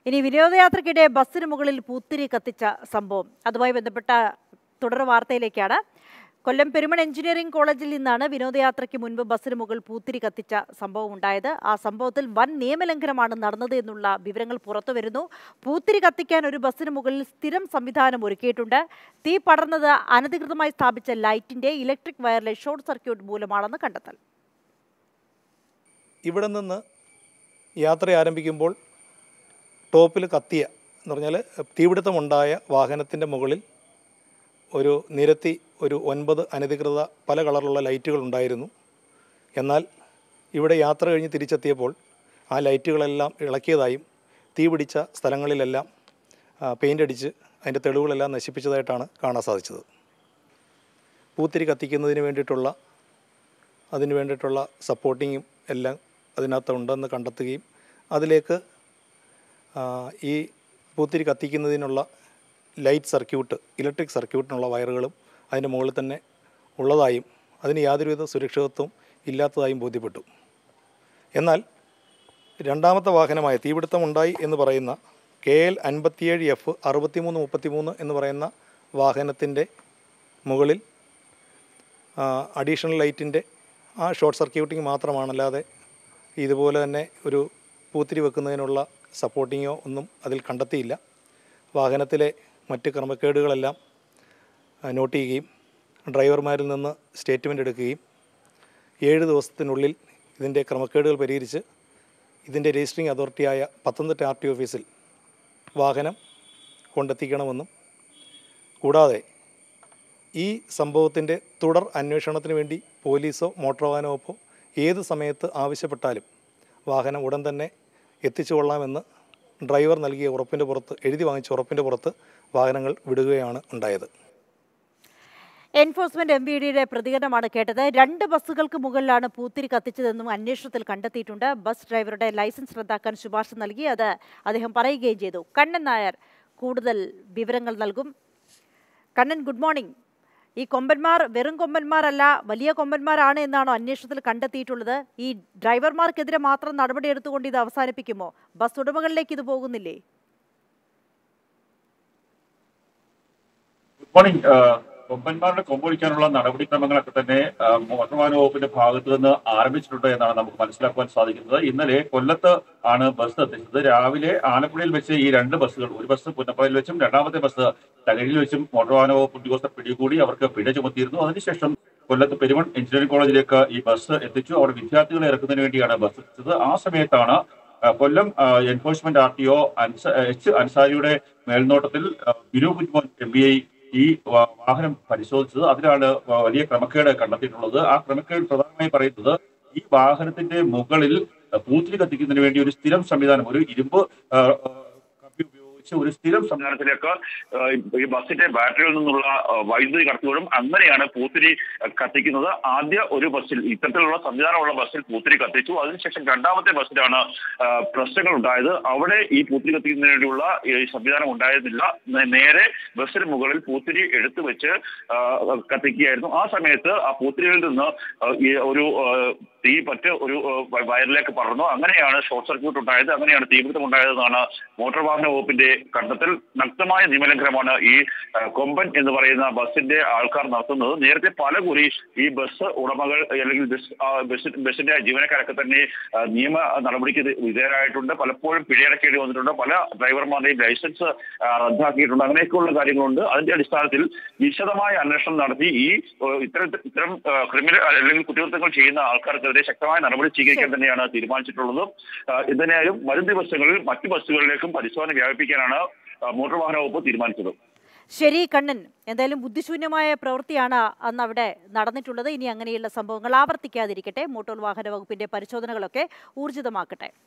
ഇനി വിനോദയാത്രയ്ക്കിടെ ബസ്സിന് മുകളിൽ പൂത്തിരി കത്തിച്ച സംഭവം അതുമായി ബന്ധപ്പെട്ട തുടർ വാർത്തയിലേക്കാണ് കൊല്ലം പെരുമൺ എഞ്ചിനീയറിംഗ് കോളേജിൽ നിന്നാണ് വിനോദയാത്രയ്ക്ക് മുൻപ് ബസ്സിന് മുകളിൽ പൂത്തിരി കത്തിച്ച സംഭവം ഉണ്ടായത് ആ സംഭവത്തിൽ വൻ നിയമലംഘനമാണ് നടന്നത് എന്നുള്ള വിവരങ്ങൾ പുറത്തു വരുന്നു പൂത്തിരി കത്തിക്കാൻ ഒരു ബസ്സിന് മുകളിൽ സ്ഥിരം സംവിധാനം ഒരുക്കിയിട്ടുണ്ട് തീ പടർന്നത് അനധികൃതമായി സ്ഥാപിച്ച ലൈറ്റിന്റെ ഇലക്ട്രിക് വയറിലെ ഷോർട്ട് സർക്യൂട്ട് മൂലമാണെന്ന് കണ്ടെത്തൽ ഇവിടെ നിന്ന് യാത്ര ആരംഭിക്കുമ്പോൾ ടോപ്പിൽ കത്തിയ എന്ന് പറഞ്ഞാൽ തീപിടുത്തമുണ്ടായ വാഹനത്തിൻ്റെ മുകളിൽ ഒരു നിരത്തി ഒരു ഒൻപത് അനധികൃത പല കളറിലുള്ള ലൈറ്റുകൾ ഉണ്ടായിരുന്നു എന്നാൽ ഇവിടെ യാത്ര കഴിഞ്ഞ് തിരിച്ചെത്തിയപ്പോൾ ആ ലൈറ്റുകളെല്ലാം ഇളക്കിയതായും തീ പിടിച്ച സ്ഥലങ്ങളിലെല്ലാം പെയിൻ്റ് അടിച്ച് അതിൻ്റെ തെളിവുകളെല്ലാം നശിപ്പിച്ചതായിട്ടാണ് കാണാൻ സാധിച്ചത് പൂത്തിരി കത്തിക്കുന്നതിന് വേണ്ടിയിട്ടുള്ള അതിന് വേണ്ടിയിട്ടുള്ള സപ്പോർട്ടിങ്ങും എല്ലാം അതിനകത്ത് ഉണ്ടെന്ന് കണ്ടെത്തുകയും അതിലേക്ക് ആ, ഈ പൂത്തിരി കത്തിക്കുന്നതിനുള്ള ലൈറ്റ് സർക്യൂട്ട് ഇലക്ട്രിക് സർക്യൂട്ടിനുള്ള വയറുകളും അതിൻ്റെ മുകളിൽ തന്നെ ഉള്ളതായും അതിന് യാതൊരുവിധ സുരക്ഷിതത്വം ഇല്ലാത്തതായും ബോധ്യപ്പെട്ടു എന്നാൽ രണ്ടാമത്തെ വാഹനമായ തീപിടുത്തമുണ്ടായി എന്ന് പറയുന്ന കെ എൽ അൻപത്തിയേഴ് എഫ് അറുപത്തിമൂന്ന് മുപ്പത്തിമൂന്ന് എന്ന് പറയുന്ന വാഹനത്തിൻ്റെ മുകളിൽ അഡീഷണൽ ലൈറ്റിൻ്റെ ആ ഷോർട്ട് സർക്യൂട്ടിങ് മാത്രമാണല്ലാതെ ഇതുപോലെ തന്നെ ഒരു പൂത്തിരി വെക്കുന്നതിനുള്ള സപ്പോർട്ടിങ്ങോ ഒന്നും അതിൽ കണ്ടെത്തിയില്ല വാഹനത്തിലെ മറ്റ് ക്രമക്കേടുകളെല്ലാം ആ, നോട്ട് ചെയ്യുകയും ഡ്രൈവർമാരിൽ നിന്ന് സ്റ്റേറ്റ്മെൻ്റ് എടുക്കുകയും ഏഴ് ദിവസത്തിനുള്ളിൽ ഇതിൻ്റെ ക്രമക്കേടുകൾ പരിഹരിച്ച് ഇതിൻ്റെ രജിസ്ട്രിംഗ് അതോറിറ്റിയായ പത്തനംതിട്ട ആർ ടി ഓഫീസിൽ വാഹനം കൊണ്ടെത്തിക്കണമെന്നും കൂടാതെ ഈ സംഭവത്തിൻ്റെ തുടർ അന്വേഷണത്തിന് വേണ്ടി പോലീസോ മോട്ടോർ വാഹന വകുപ്പോ ഏത് സമയത്ത് ആവശ്യപ്പെട്ടാലും വാഹനം ഉടൻ തന്നെ എത്തിച്ചു കൊള്ളാമെന്ന് ഡ്രൈവർ നൽകിയ ഉറപ്പിൻ്റെ പുറത്ത് എഴുതി വാങ്ങിച്ച ഉറപ്പിൻ്റെ പുറത്ത് വാഹനങ്ങൾ വിടുകയാണ് ഉണ്ടായത് എൻഫോഴ്സ്മെന്റ് എം ബി ഡിയുടെ പ്രതികരണമാണ് കേട്ടത് രണ്ട് ബസ്സുകൾക്ക് മുകളിലാണ് പൂത്തിരി കത്തിച്ചതെന്നും അന്വേഷണത്തിൽ കണ്ടെത്തിയിട്ടുണ്ട് ബസ് ഡ്രൈവറുടെ ലൈസൻസ് റദ്ദാക്കാൻ ശുപാർശ നൽകി അത് അദ്ദേഹം പറയുകയും ചെയ്തു കണ്ണൻ നായർ കൂടുതൽ വിവരങ്ങൾ നൽകും കണ്ണൻ ഗുഡ് മോർണിംഗ് ഈ കൊമ്പന്മാർ വെറും കൊമ്പന്മാരല്ല വലിയ കൊമ്പന്മാരാണ് എന്നാണോ അന്വേഷണത്തിൽ കണ്ടെത്തിയിട്ടുള്ളത് ഈ ഡ്രൈവർമാർക്കെതിരെ മാത്രം നടപടി എടുത്തുകൊണ്ട് ഇത് അവസാനിപ്പിക്കുമോ ബസ് ഉടമകളിലേക്ക് ഇത് പോകുന്നില്ലേ ഗുഡ് മോർണിംഗ് കൊമ്പന്മാരുടെ കൊമ്പൊഴിക്കാനുള്ള നടപടിക്രമങ്ങളൊക്കെ തന്നെ ആ, മോട്ടോർ വാഹന വകുപ്പിന്റെ ഭാഗത്ത് നിന്ന് ആരംഭിച്ചിട്ടുണ്ട് എന്നാണ് നമുക്ക് മനസ്സിലാക്കുവാൻ സാധിക്കുന്നത് ഇന്നലെ കൊല്ലത്ത് ആണ് ബസ് എത്തിച്ചത് രാവിലെ ആലപ്പുഴയിൽ വെച്ച് ഈ രണ്ട് ബസ്സുകൾ ഒരു ബസ് പുന്നപ്പറയിൽ വെച്ചും രണ്ടാമത്തെ ബസ് തകഴിയിൽ വെച്ചും മോട്ടോർ വാഹന വകുപ്പ് ഉദ്യോഗസ്ഥർ പിടികൂടി അവർക്ക് പിഴ ചുമത്തിയിരുന്നു അതിനുശേഷം കൊല്ലത്ത് പെരുമൺ എഞ്ചിനീയറിംഗ് കോളേജിലേക്ക് ഈ ബസ് എത്തിച്ചു അവിടെ വിദ്യാർത്ഥികളെ ഇറക്കുന്നതിന് വേണ്ടിയാണ് ബസ് എത്തിച്ചത് ആ സമയത്താണ് ആ, കൊല്ലം ആ, enforcement R T O H അൻസാരിയുടെ മേൽനോട്ടത്തിൽ ആ, Binu Kunjumon M V I ഈ വാ- വാഹനം പരിശോധിച്ചത് അതിലാണ് വ- വലിയ ക്രമക്കേട് കണ്ടെത്തിയിട്ടുള്ളത് ആ ക്രമക്കേട് പ്രധാനമായി പറയുന്നത് ഈ വാഹനത്തിന്റെ മുകളിൽ പൂത്തിരി കത്തിക്കുന്നതിന് വേണ്ടി ഒരു സ്ഥിരം സംവിധാനം ഒരു ഇരുമ്പ് ആ, ആ, കമ്പി ഉപയോഗിച്ച് ഒരു സ്ഥിരം സംവിധാനത്തിലേക്ക് ആ, ഈ ബസിന്റെ ബാറ്ററിയിൽ നിന്നുള്ള ആ, വൈദ്യുതി കടത്തിവിടും അങ്ങനെയാണ് പൂത്തിരി കത്തിക്കുന്നത് ആദ്യ ഒരു ബസ്സിൽ ഇത്തരത്തിലുള്ള സംവിധാനമുള്ള ബസ്സിൽ പൂത്തിരി കത്തിച്ചു അതിനുശേഷം രണ്ടാമത്തെ ബസ്സിലാണ് ആ, പ്രശ്നങ്ങൾ ഉണ്ടായത് അവിടെ ഈ പൂത്തിരി കത്തിക്കുന്നതിന് വേണ്ടിയുള്ള ഈ സംവിധാനം ഉണ്ടായിരുന്നില്ല നേ- നേരെ ബസ്സിന് മുകളിൽ പൂത്തിരി എടുത്തു വെച്ച് ആ, കത്തിക്കുകയായിരുന്നു ആ സമയത്ത് ആ പൂത്തിരിയിൽ നിന്ന് ആ, ഈ ഒരു ആ, തീ പറ്റ് ഒരു ആ, വ- വയറിലേക്ക് പടർന്നു അങ്ങനെയാണ് ഷോർട്ട് സർക്യൂട്ട് ഉണ്ടായത് അങ്ങനെയാണ് തീപിടുത്തം ഉണ്ടായതെന്നാണ് മോട്ടോർ വാഹന വകുപ്പിന്റെ കണ്ടെത്തൽ നഗ്നമായ നിയമലംഘനമാണ് ഈ ആ, കൊമ്പൻ എന്ന് പറയുന്ന ബസ്സിന്റെ ആൾക്കാർ നടത്തുന്നത് നേരത്തെ പല കുറി ഈ ബസ് ഉടമകൾ അല്ലെങ്കിൽ ബസ് ആ, ബസ് ബസ്സിന്റെ ജീവനക്കാരൊക്കെ തന്നെ ആ, നിയമ നടപടിക്ക് ഇത് വിധേയരായിട്ടുണ്ട് പലപ്പോഴും പിഴയടക്കേണ്ടി വന്നിട്ടുണ്ട് പല ഡ്രൈവർമാരുടെയും ലൈസൻസ് ആ, റദ്ദാക്കിയിട്ടുണ്ട് അങ്ങനെയൊക്കെയുള്ള കാര്യങ്ങളുണ്ട് അതിന്റെ അടിസ്ഥാനത്തിൽ വിശദമായ അന്വേഷണം നടത്തി ഈ ആ, ഇത്തരം ഇത്തരം ആ, ക്രിമിനൽ അല്ലെങ്കിൽ കുറ്റകൃത്യങ്ങൾ ചെയ്യുന്ന ആൾക്കാർക്കെതിരെ ശക്തമായ നടപടി സ്വീകരിക്കാൻ തന്നെയാണ് തീരുമാനിച്ചിട്ടുള്ളത് ആ, എന്തായാലും വരും ദിവസങ്ങളിൽ മറ്റു ബസ്സുകളിലേക്കും പരിശോധന വ്യാപിപ്പിക്കാനാണ് ആ, മോട്ടോർ വാഹന വകുപ്പ് തീരുമാനിച്ചത് ശരി കണ്ണൻ എന്തായാലും ബുദ്ധിശൂന്യമായ പ്രവൃത്തിയാണ് അന്ന് അവിടെ നടന്നിട്ടുള്ളത് ഇനി അങ്ങനെയുള്ള സംഭവങ്ങൾ ആവർത്തിക്കാതിരിക്കട്ടെ മോട്ടോർ വാഹന വകുപ്പിന്റെ പരിശോധനകളൊക്കെ ഊർജിതമാക്കട്ടെ